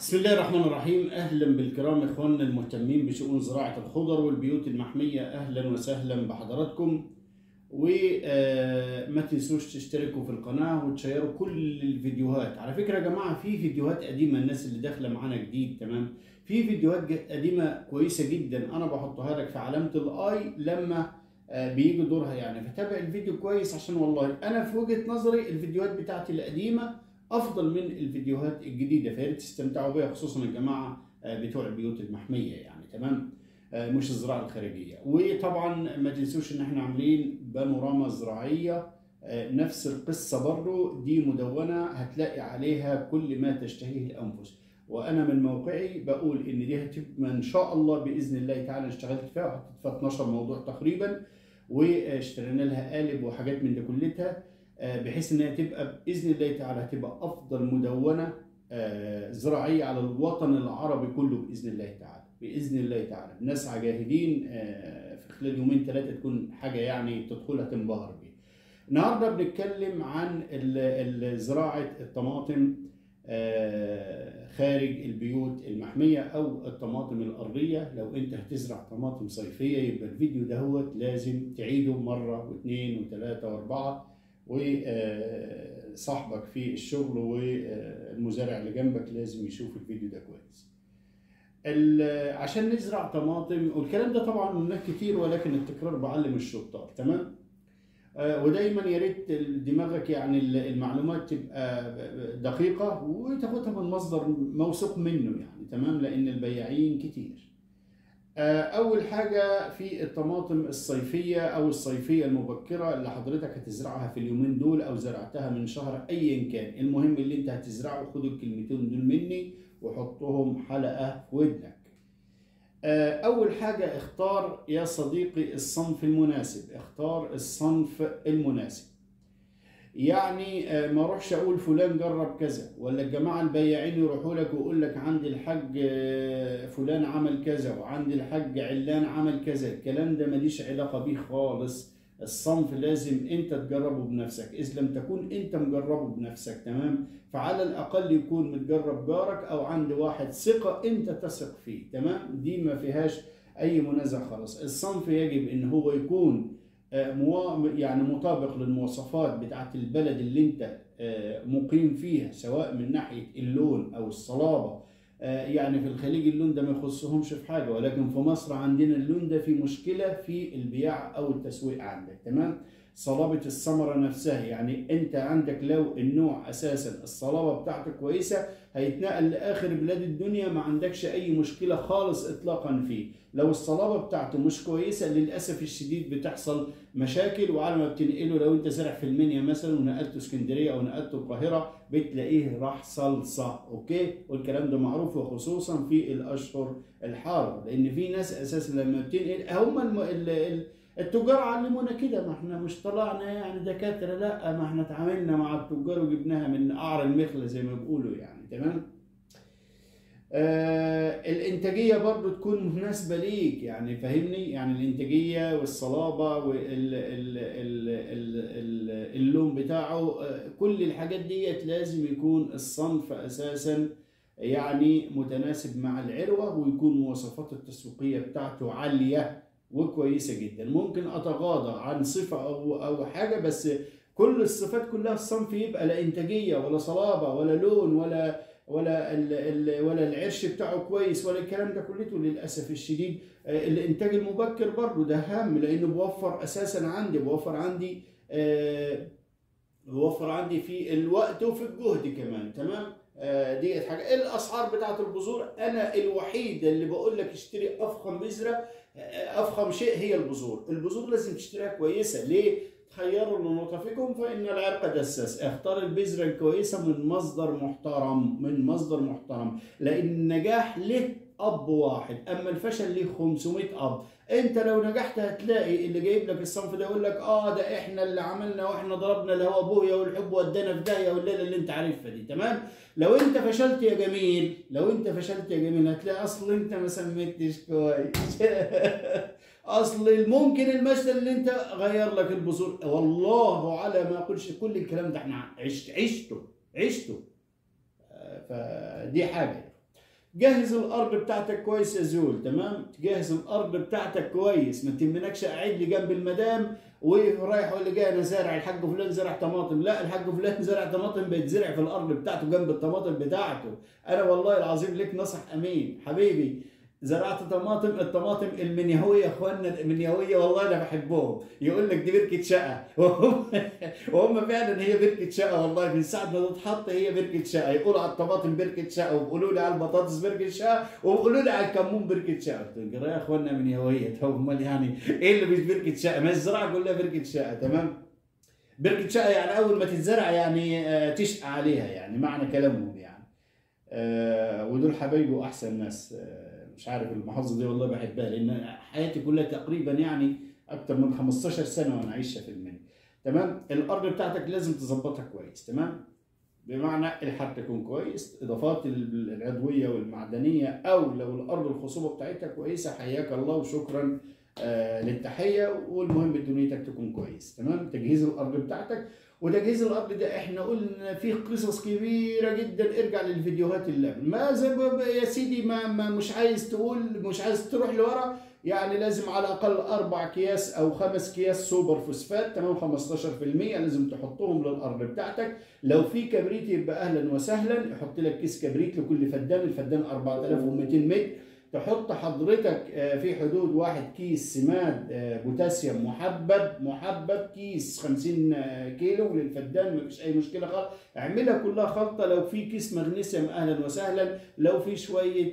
بسم الله الرحمن الرحيم اهلا بالكرام اخواننا المهتمين بشؤون زراعه الخضر والبيوت المحميه اهلا وسهلا بحضراتكم وما تنسوش تشتركوا في القناه وتشيروا كل الفيديوهات على فكره يا جماعه في فيديوهات قديمه الناس اللي داخله معانا جديد تمام في فيديوهات ج- قديمه كويسه جدا انا بحطها لك في علامه الاي لما آه، بيجي دورها يعني فتابع الفيديو كويس عشان والله انا في وجهه نظري الفيديوهات بتاعتي القديمه افضل من الفيديوهات الجديده فيا ريت تستمتعوا بيها خصوصا الجماعه آه، بتوع البيوت المحميه يعني تمام آه، مش الزراعه الخارجيه وطبعا ما تنسوش ان احنا عاملين بانوراما زراعيه آه، نفس القصه برضو دي مدونه هتلاقي عليها كل ما تشتهيه الانفس وانا من موقعي بقول ان دي هتبقى ان شاء الله باذن الله تعالى اشتغلت فيها وحطيت فيها 12 موضوع تقريبا واشترينا لها قالب وحاجات من ده كلتها آه، بحيث انها تبقى باذن الله تعالى هتبقى افضل مدونه آه، زراعيه على الوطن العربي كله باذن الله تعالى باذن الله تعالى نسعى جاهدين آه، في خلال يومين ثلاثه تكون حاجه يعني تدخلها تنبهر بيها النهارده بنتكلم عن ال- ال- زراعه الطماطم آه، خارج البيوت المحميه او الطماطم الارضيه لو انت هتزرع طماطم صيفيه يبقى الفيديو دهوت لازم تعيده مره واثنين وثلاثه واربعه وصاحبك في الشغل والمزارع اللي جنبك لازم يشوف الفيديو ده كويس ال- عشان نزرع طماطم والكلام ده طبعا منه كتير ولكن التكرار بعلم الشطار تمام آه، ودايما يا ريت دماغك يعني ال- المعلومات تبقى دقيقة وتاخدها من مصدر موثوق منه يعني تمام لأن البياعين كتير آه، أول حاجة في الطماطم الصيفية أو الصيفية المبكرة اللي حضرتك هتزرعها في اليومين دول أو زرعتها من شهر أيا كان المهم اللي أنت هتزرعه خد الكلمتين دول مني وحطهم حلقة في ودنك آه، أول حاجة اختار يا صديقي الصنف المناسب اختار الصنف المناسب يعني آه، ما اروحش اقول فلان جرب كذا ولا الجماعه البياعين يروحوا لك ويقول لك عندي الحاج آه، فلان عمل كذا وعندي الحاج علان عمل كذا الكلام ده ماليش علاقه بيه خالص الصنف لازم انت تجربه بنفسك اذا لم تكون انت مجربه بنفسك تمام فعلى الاقل يكون متجرب جارك او عند واحد ثقه انت تثق فيه تمام دي ما فيهاش اي منازع خالص الصنف يجب ان هو يكون آه، موا- يعني مطابق للمواصفات بتاعت البلد اللي انت آه، مقيم فيها سواء من ناحيه اللون او الصلابه آه، يعني في الخليج اللون ده ما يخصهمش في حاجه ولكن في مصر عندنا اللون ده في مشكله في البياع او التسويق عندك تمام صلابه الثمره نفسها يعني انت عندك لو النوع اساسا الصلابه بتاعته كويسه هيتنقل لاخر بلاد الدنيا ما عندكش اي مشكله خالص اطلاقا فيه لو الصلابه بتاعته مش كويسه للاسف الشديد بتحصل مشاكل وعلى ما بتنقله لو انت زرع في المنيا مثلا ونقلته اسكندريه او نقلته القاهره بتلاقيه راح صلصه اوكي والكلام ده معروف وخصوصا في الاشهر الحاره لان في ناس اساسا لما بتنقل هم الم... ال... ال... التجار علمونا كده ما احنا مش طلعنا يعني دكاتره لا ما احنا اتعاملنا مع التجار وجبناها من قعر المخله زي ما بيقولوا يعني تمام آه الانتاجيه برضو تكون مناسبه ليك يعني فاهمني يعني الانتاجيه والصلابه واللون بتاعه آه كل الحاجات ديت لازم يكون الصنف اساسا يعني متناسب مع العروه ويكون مواصفات التسويقيه بتاعته عاليه وكويسه جدا ممكن اتغاضى عن صفه او او حاجه بس كل الصفات كلها الصنف يبقى لا انتاجيه ولا صلابه ولا لون ولا ولا ال ال ولا العرش بتاعه كويس ولا الكلام ده كلته للاسف الشديد آه، الانتاج المبكر برضه ده هام لانه بوفر اساسا عندي بوفر عندي آه، بوفر عندي في الوقت وفي الجهد كمان تمام آه، دي حاجه الاسعار بتاعت البذور انا الوحيد اللي بقول لك اشتري افخم بذره آه، افخم شيء هي البذور البذور لازم تشتريها كويسه ليه خيروا لنطفكم فإن العرق دساس اختار البذرة الكويسة من مصدر محترم من مصدر محترم لأن النجاح له أب واحد أما الفشل له 500 أب أنت لو نجحت هتلاقي اللي جايب لك الصنف ده يقول لك آه ده إحنا اللي عملنا وإحنا ضربنا الهوا أبويا والحب ودانا في داهية والليلة اللي أنت عارفها دي تمام لو أنت فشلت يا جميل لو أنت فشلت يا جميل هتلاقي أصل أنت ما سميتش كويس اصل ممكن المثل اللي انت غير لك البذور والله على ما اقولش كل الكلام ده احنا عشت عشته عشته آه، فدي حاجه جهز الارض بتاعتك كويس يا زول تمام تجهز الارض بتاعتك كويس ما تهمنكش قاعد لي جنب المدام ورايح ولا جاي انا زارع الحاج فلان زرع طماطم لا الحاج فلان زرع طماطم بيتزرع في الارض بتاعته جنب الطماطم بتاعته انا والله العظيم لك نصح امين حبيبي زرعت طماطم الطماطم المنيهويه يا اخواننا المنيهويه والله انا بحبهم يقول لك دي بركه شقه وهم, وهم فعلا هي بركه شقه والله من ساعه ما تتحط هي بركه شقه يقولوا على الطماطم بركه شقه وبيقولوا لي على البطاطس بركه شقه وبيقولوا لي على الكمون بركه شقه قلت لهم يا اخواننا منيهويه طب امال يعني ايه اللي مش بركه شقه ما الزراعه كلها بركه شقه تمام بركه شقه يعني اول ما تتزرع يعني آه، تشقى عليها يعني معنى كلامهم يعني آه، ودول حبايبي واحسن ناس آه، مش عارف المحافظه دي والله بحبها لان حياتي كلها تقريبا يعني اكتر من 15 سنه وانا عايشه في المنيا تمام الارض بتاعتك لازم تظبطها كويس تمام بمعنى الحر تكون كويس اضافات ال- العضويه والمعدنيه او لو الارض الخصوبه بتاعتها كويسه حياك الله وشكرا آه للتحيه والمهم دنيتك تكون كويس تمام تجهيز الارض بتاعتك وتجهيز الارض ده احنا قلنا فيه قصص كبيره جدا ارجع للفيديوهات اللي قبل ما زي ما- يا سيدي ما, ما مش عايز تقول مش عايز تروح لورا يعني لازم على الاقل اربع اكياس او خمس اكياس سوبر فوسفات تمام 15% لازم تحطهم للارض بتاعتك لو في كبريت يبقى اهلا وسهلا يحط لك كيس كبريت لكل فدان الفدان 4200 متر تحط حضرتك آه، في حدود واحد كيس سماد آه، بوتاسيوم محبب محبب كيس 50 آه، كيلو للفدان مفيش اي مشكله خالص اعملها كلها خلطه لو في كيس مغنيسيوم اهلا وسهلا لو في شويه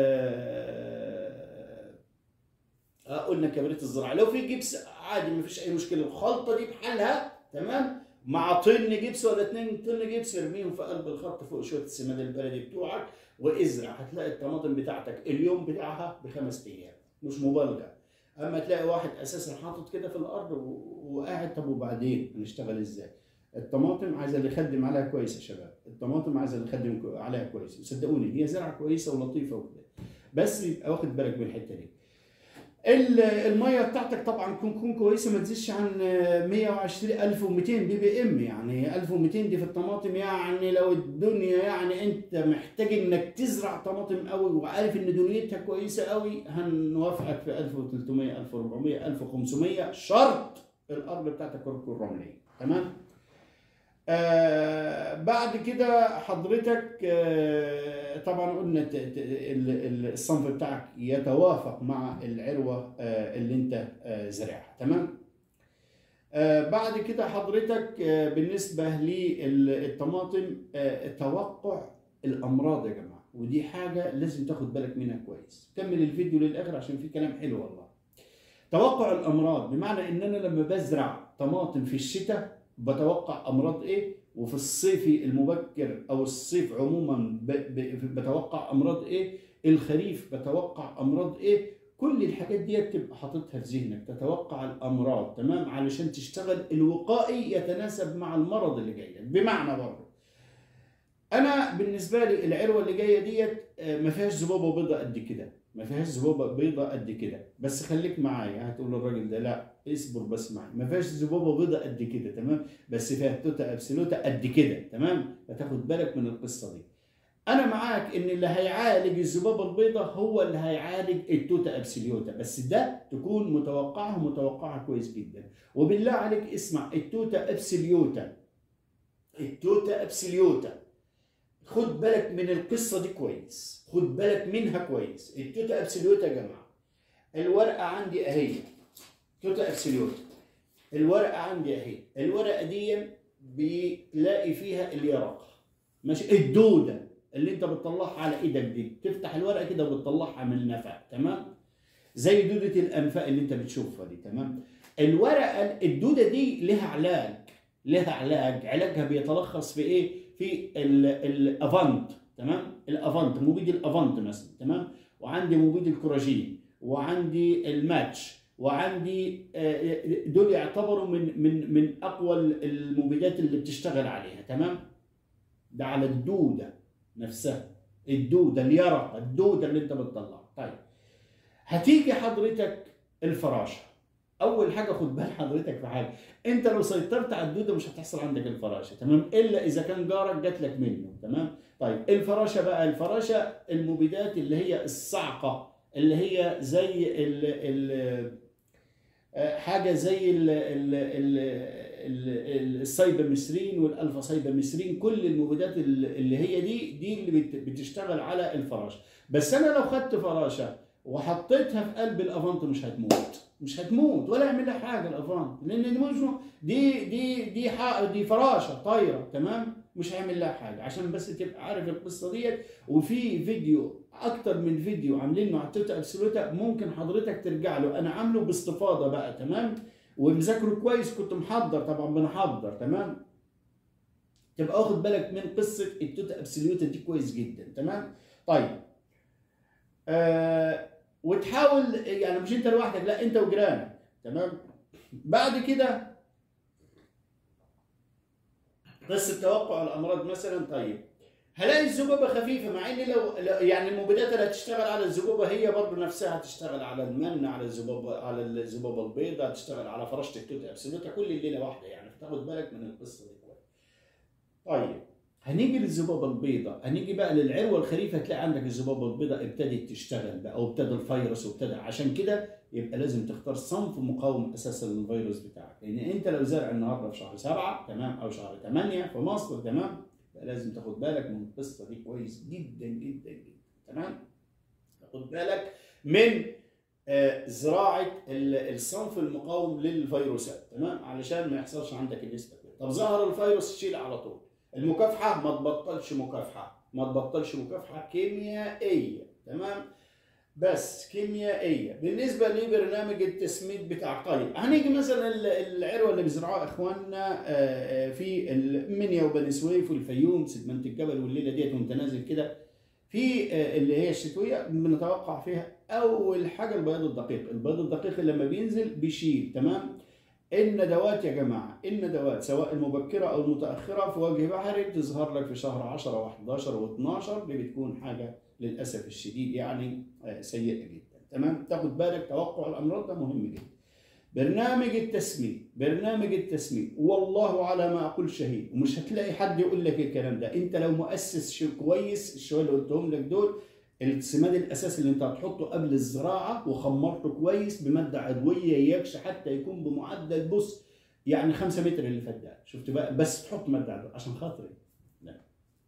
آه، آه، قلنا كبريت الزراعه لو في جبس عادي مفيش اي مشكله الخلطه دي بحالها تمام مع طن جبس ولا اتنين طن جبس ارميهم في قلب الخط فوق شويه السماد البلدي بتوعك وازرع هتلاقي الطماطم بتاعتك اليوم بتاعها بخمس ايام مش مبالغه اما تلاقي واحد اساسا حاطط كده في الارض و- وقاعد طب وبعدين هنشتغل ازاي الطماطم عايزه اللي يخدم عليها كويس يا شباب الطماطم عايزه اللي يخدم كو- عليها كويس وصدقوني هي زرعه كويسه ولطيفه وكده بس يبقى واخد بالك من الحته دي ال- الميه بتاعتك طبعا تكون تكون كويسه ما تزيدش عن 120 1200 بي بي ام يعني 1200 دي في الطماطم يعني لو الدنيا يعني انت محتاج انك تزرع طماطم قوي وعارف ان دنيتها كويسه قوي هنوافقك في 1300 1400 1500 شرط الارض بتاعتك تكون رمليه تمام آه بعد كده حضرتك آه طبعا قلنا ت- ت- ال- ال- الصنف بتاعك يتوافق مع العروة آه اللي انت آه زرعها تمام آه بعد كده حضرتك آه بالنسبة للطماطم آه توقع الأمراض يا جماعة ودي حاجة لازم تاخد بالك منها كويس كمل الفيديو للآخر عشان في كلام حلو والله توقع الأمراض بمعنى إن أنا لما بزرع طماطم في الشتاء بتوقع امراض ايه وفي الصيف المبكر او الصيف عموما ب- ب- بتوقع امراض ايه الخريف بتوقع امراض ايه كل الحاجات دي تبقى حاططها في ذهنك تتوقع الامراض تمام علشان تشتغل الوقائي يتناسب مع المرض اللي جاي لك بمعنى برضه انا بالنسبه لي العروه اللي جايه ديت آه، ما فيهاش ذبابه بيضه قد كده ما فيهاش ذبابه بيضه قد كده بس خليك معايا هتقول للراجل ده لا اصبر بس معايا ما فيهاش ذبابه بيضه قد كده تمام بس فيها توتا ابسولوتا قد كده تمام فتاخد بالك من القصه دي انا معاك ان اللي هيعالج الذبابه البيضاء هو اللي هيعالج التوتا ابسوليوتا بس ده تكون متوقعها متوقعها كويس جدا وبالله عليك اسمع التوتا ابسوليوتا التوتا ابسوليوتا خد بالك من القصه دي كويس خد بالك منها كويس التوتا ابسوليوتا يا جماعه الورقه عندي اهي توتا ابسوليوتا الورقه عندي اهي الورقه دي بتلاقي فيها اليرقه ماشي الدوده اللي انت بتطلعها على ايدك دي تفتح الورقه كده وبتطلعها من النفق تمام زي دوده الانفاق اللي انت بتشوفها دي تمام الورقه الدوده دي لها علاج لها علاج علاجها بيتلخص في ايه في ال- الافانت تمام الافانت مبيد الافانت مثلا تمام وعندي مبيد الكوراجين وعندي الماتش وعندي آه، دول يعتبروا من من من اقوى المبيدات اللي بتشتغل عليها تمام ده على الدوده نفسها الدوده اليرقه الدوده اللي انت بتطلعها طيب هتيجي حضرتك الفراشه اول حاجه خد بال حضرتك في حاجه انت لو سيطرت على الدوده مش هتحصل عندك الفراشه تمام الا اذا كان جارك جات لك منه تمام طيب الفراشه بقى الفراشه المبيدات اللي هي الصعقه اللي هي زي ال ال آه، حاجه زي ال ال ال ال- السايباميثرين والالفا سايباميثرين كل المبيدات ال- اللي هي دي دي اللي بت- بتشتغل على الفراشه بس انا لو خدت فراشه وحطيتها في قلب الافانت مش هتموت مش هتموت ولا يعمل لها حاجه الافانت لان دي مش دي دي دي حق دي فراشه طايره تمام مش هيعمل لها حاجه عشان بس تبقى عارف القصه ديت وفي فيديو اكتر من فيديو عاملينه على التوتا ابسولوتا ممكن حضرتك ترجع له انا عامله باستفاضه بقى تمام ومذاكره كويس كنت محضر طبعا بنحضر تمام تبقى واخد بالك من قصه التوتا ابسوليوتا دي كويس جدا تمام طيب آه وتحاول يعني مش انت لوحدك لا انت وجيرانك تمام بعد كده قصه توقع الامراض مثلا طيب هلاقي الذبابه خفيفه مع ان لو لو- يعني المبيدات اللي هتشتغل على الذبابه هي برضه نفسها هتشتغل على المن على الذبابه على الذبابه البيضاء هتشتغل على فرشه التوت ابسولوتا كل الليله واحده يعني فتاخد بالك من القصه دي كويس. طيب هنيجي للذبابه البيضاء هنيجي بقى للعروه الخريفه تلاقي عندك الذبابه البيضاء ابتدت تشتغل بقى وابتدى الفيروس وابتدى عشان كده يبقى لازم تختار صنف مقاوم اساسا للفيروس بتاعك لان انت لو زارع النهارده في شهر سبعه تمام او شهر 8 في مصر تمام يبقى لازم تاخد بالك من القصه دي كويس جدا جدا جدا تمام تاخد بالك من آه، زراعه ال- الصنف المقاوم للفيروسات تمام علشان ما يحصلش عندك النسبه دي طب ظهر الفيروس شيل على طول المكافحه ما تبطلش مكافحه ما تبطلش مكافحه كيميائيه تمام بس كيميائيه بالنسبه لبرنامج التسميد بتاع طيب هنيجي مثلا ال- العروه اللي بيزرعوها اخواننا آه، آه، في المنيا وبني سويف والفيوم سدمنت الجبل والليله ديت وانت نازل كده في آه، اللي هي الشتويه بنتوقع فيها اول حاجه البياض الدقيق البياض الدقيق لما بينزل بيشيل تمام الندوات يا جماعه الندوات سواء المبكره او المتاخره في وجه بحري بتظهر لك في شهر 10 و11 و12 دي بتكون حاجه للاسف الشديد يعني آه، سيئه جدا تمام تاخد بالك توقع الامراض ده مهم جدا برنامج التسميد برنامج التسميد والله على ما اقول شهيد ومش هتلاقي حد يقول لك الكلام ده انت لو مؤسس شيء كويس الشويه اللي قلتهم لك دول السماد الاساسي اللي انت هتحطه قبل الزراعه وخمرته كويس بماده عضويه يكش حتى يكون بمعدل بص يعني 5 متر اللي فات ده شفت بقى بس تحط ماده عضويه عشان خاطري لا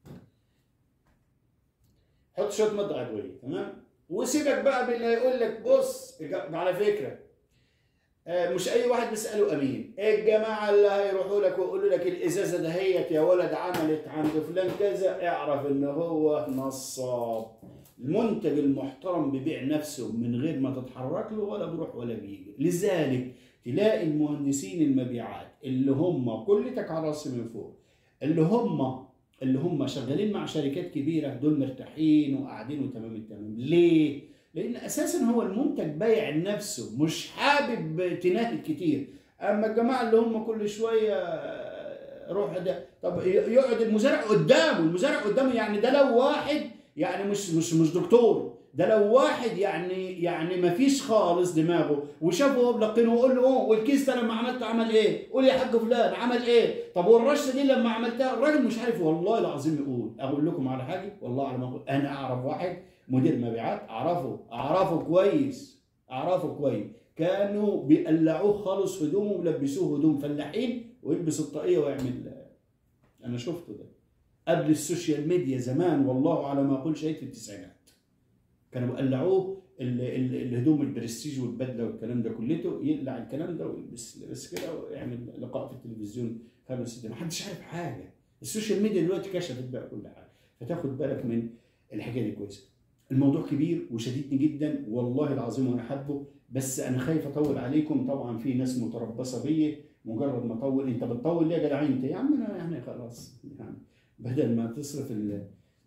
حط شويه ماده عضويه تمام وسيبك بقى باللي هيقول لك بص على فكره آه، مش اي واحد بيساله امين الجماعه اللي هيروحوا لك ويقولوا لك الازازه دهيت يا ولد عملت عند فلان كذا اعرف ان هو نصاب المنتج المحترم بيبيع نفسه من غير ما تتحرك له ولا بيروح ولا بيجي لذلك تلاقي المهندسين المبيعات اللي هم كلتك على راسي من فوق اللي هم اللي هم شغالين مع شركات كبيره دول مرتاحين وقاعدين وتمام التمام ليه؟ لان اساسا هو المنتج بايع نفسه مش حابب تناهي كتير اما الجماعه اللي هم كل شويه روح ده طب يقعد المزارع قدامه المزارع قدامه يعني ده لو واحد يعني مش مش مش دكتور ده لو واحد يعني يعني ما فيش خالص دماغه وشافه هو بلقينه ويقول له اوه والكيس ده لما عملته عمل ايه؟ قول يا حاج فلان عمل ايه؟ طب والرشه دي لما عملتها الراجل مش عارف والله العظيم يقول اقول لكم على حاجه والله على ما اقول انا اعرف واحد مدير مبيعات اعرفه اعرفه كويس اعرفه كويس كانوا بيقلعوه خالص هدومه ويلبسوه هدوم فلاحين ويلبس الطاقيه ويعمل انا شفته ده قبل السوشيال ميديا زمان والله على ما اقول شيء في التسعينات كانوا بيقلعوه ال- ال- الهدوم البرستيج والبدله والكلام ده كلته يقلع الكلام ده ويلبس لبس كده ويعمل لقاء في التلفزيون خمس ست ما حدش عارف حاجه السوشيال ميديا دلوقتي كشفت بقى كل حاجه فتاخد بالك من الحكايه دي كويسه الموضوع كبير وشديدني جدا والله العظيم وانا حابه بس انا خايف اطول عليكم طبعا في ناس متربصه بيا مجرد ما اطول انت بتطول ليه يا جدع انت يا عم انا يعني خلاص يعني بدل ما تصرف ال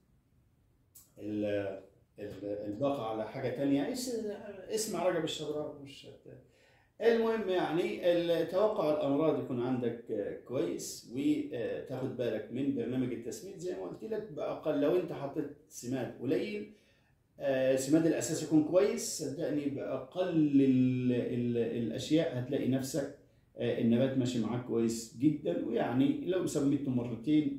ال ال- الباقة على حاجة تانية اس- اسمع رجب الشبراوي مش هت- المهم يعني ال- توقع الأمراض يكون عندك آه، كويس وتاخد بالك من برنامج التسميد زي ما قلت لك بأقل لو أنت حطيت سماد قليل آه، سماد الأساس يكون كويس صدقني بأقل ال ال الأشياء هتلاقي نفسك آه، النبات ماشي معاك كويس جدا ويعني لو سميته مرتين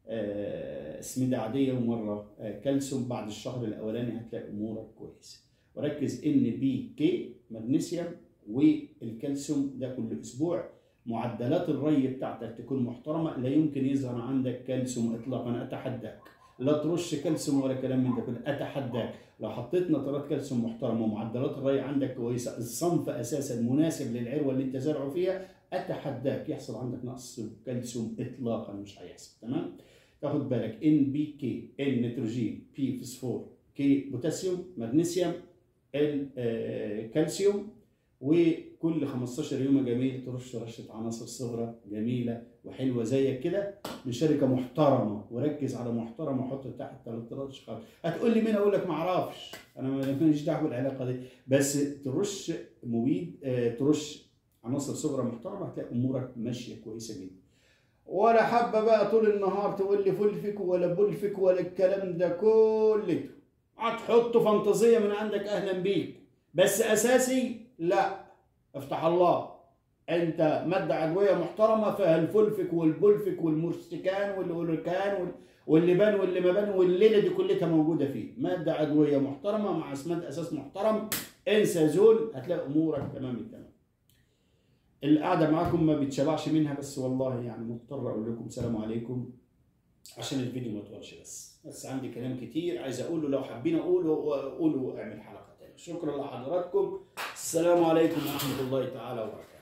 آه، اسمده عاديه ومره آه، كالسيوم بعد الشهر الاولاني هتلاقي امورك كويسه وركز ان بي كي مغنيسيوم والكالسيوم ده كل اسبوع معدلات الري بتاعتك تكون محترمه لا يمكن يظهر عندك كالسيوم اطلاقا اتحداك لا ترش كالسيوم ولا كلام من ده كله اتحداك لو حطيت نترات كالسيوم محترمه ومعدلات الري عندك كويسه الصنف اساسا مناسب للعروه اللي انت زارعه فيها اتحداك يحصل عندك نقص كالسيوم اطلاقا مش هيحصل تمام تاخد بالك ان بي كي ان نيتروجين بي فوسفور كي بوتاسيوم مغنيسيوم الكالسيوم وكل 15 يوم يا جميل ترش رشه عناصر صغرى جميله وحلوه زيك كده من شركه محترمه وركز على محترمه وحط تحت ثلاث رش خالص هتقول لي مين اقول لك ما اعرفش انا ماليش دعوه بالعلاقه دي بس ترش مبيد آه، ترش عناصر صغرى محترمه هتلاقي امورك ماشيه كويسه جدا ولا حابه بقى طول النهار تقول لي فلفك ولا بلفك ولا الكلام ده كله هتحط فانتازيه من عندك اهلا بيك بس اساسي لا افتح الله انت ماده عضويه محترمه فيها الفلفك والبلفك والمرستكان والاوليكان وال- واللي بان واللي ما بان والليله دي كلها موجوده فيه ماده عضويه محترمه مع اسمنت اساس محترم انسى زول هتلاقي امورك تمام التمام القعده معاكم ما بتشبعش منها بس والله يعني مضطر اقول لكم سلام عليكم عشان الفيديو ما يطولش بس بس عندي كلام كتير عايز اقوله لو حابين اقوله قولوا اعمل حلقه تانية شكرا لحضراتكم السلام عليكم ورحمه الله تعالى وبركاته